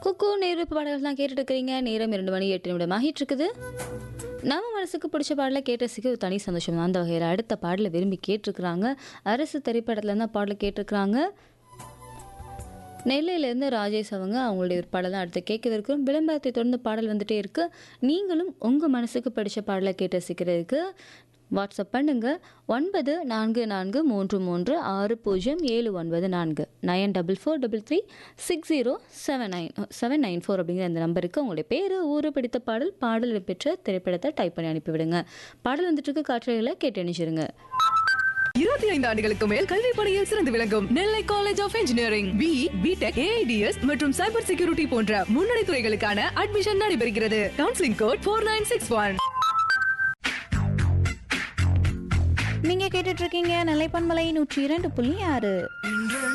குக்கு நேரு பாடல்கள் தான் கேட்டுட்டு இருக்கிறீங்க நேரம் இரண்டு மணி எட்டு நிமிடம் ஆகிட்டு இருக்குது நம்ம மனசுக்கு பிடிச்ச பாடலை கேட்ட ரசிக்க ஒரு தனி சந்தோஷம் தான் அந்த வகையில் அடுத்த பாடலை விரும்பி கேட்டிருக்கிறாங்க அரசு திரைப்படத்துல இருந்து பாடலை கேட்டிருக்கிறாங்க நெல்லையிலேருந்து ராஜேஷ் அவங்க அவங்களுடைய ஒரு பாடல் தான் அடுத்து கேட்கவிருக்கும் விளம்பரத்தை தொடர்ந்து பாடல் வந்துட்டே இருக்கு நீங்களும் உங்கள் மனசுக்கு பிடிச்ச பாடலை கேட்டு ரசிக்கிறதுக்கு வாட்ஸ்அப் பண்ணுங்க ஒன்பது நான்கு நான்கு மூன்று மூன்று ஆறு பூஜ்ஜியம் ஏழு ஒன்பது நான்கு nine double four double three six zero seven nine seven nine four அப்படிங்கிற அந்த நம்பருக்கு உங்களுடைய பேர் ஊரு பிடித்த பாடல் பாடல் பெற்ற திரைப்படத்தை டைப் பண்ணி அனுப்பிவிடுங்க பாடல் வந்துட்டு இருக்கு காற்றலையில் கேட்டு அணிச்சிருங்க இருபத்தி ஐந்து ஆண்டுகளுக்கு மேல் கல்வி பணியில் சிறந்து விளங்கும் Nellai college of engineering B BTech AIDS மற்றும் சைபர் செக்யூரிட்டி போன்ற முன்னணி துறைகளுக்கான அட்மிஷன் நடைபெறுகிறது counselling code four nine six one நீங்க கேட்டுட்டு இருக்கீங்க நிலைப்பன்மலை நூற்றி இரண்டு புள்ளி ஆறு